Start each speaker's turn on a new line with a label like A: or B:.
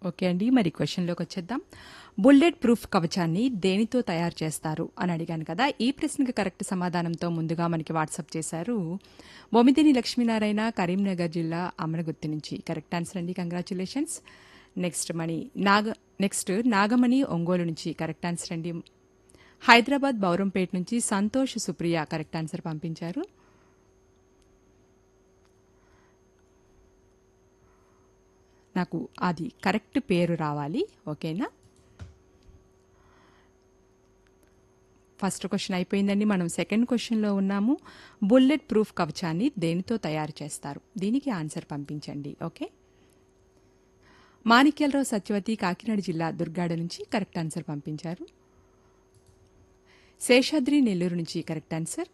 A: okay అండి మరి క్వశ్చన్లోకి వచ్చేద్దాం బుల్లెట్ ప్రూఫ్ కవచాన్ని దేనితో తయారు చేస్తారు అని అడిగాను కదా ఈ ప్రశ్నకు కరెక్ట్ సమాధానంతో ముందుగా మనకి వాట్సాప్ చేశారు బొమిదిని లక్ష్మీనారాయణ కరీంనగర్ జిల్లా అమరగుత్తి నుంచి కరెక్ట్ ఆన్సర్ అండి congratulations next Mani Naga next Nagamani Ongole నుంచి కరెక్ట్ ఆన్సర్ అండి హైదరాబాద్ బౌరంపేట నుంచి సంతోష్ సుప్రియ కరెక్ట్ ఆన్సర్ పంపించారు నాకు అది కరెక్ట్ పేరు రావాలి ఓకేనా ఫస్ట్ క్వశ్చన్ అయిపోయిందండి మనం సెకండ్ క్వశ్చన్లో ఉన్నాము బుల్లెట్ ప్రూఫ్ కవచాన్ని దేనితో తయారు చేస్తారు దీనికి ఆన్సర్ పంపించండి ఓకే మాణిక్యాలరావు సత్యవతి కాకినాడ జిల్లా దుర్గాడ నుంచి కరెక్ట్ ఆన్సర్ పంపించారు శేషాద్రి నెల్లూరు నుంచి కరెక్ట్ ఆన్సర్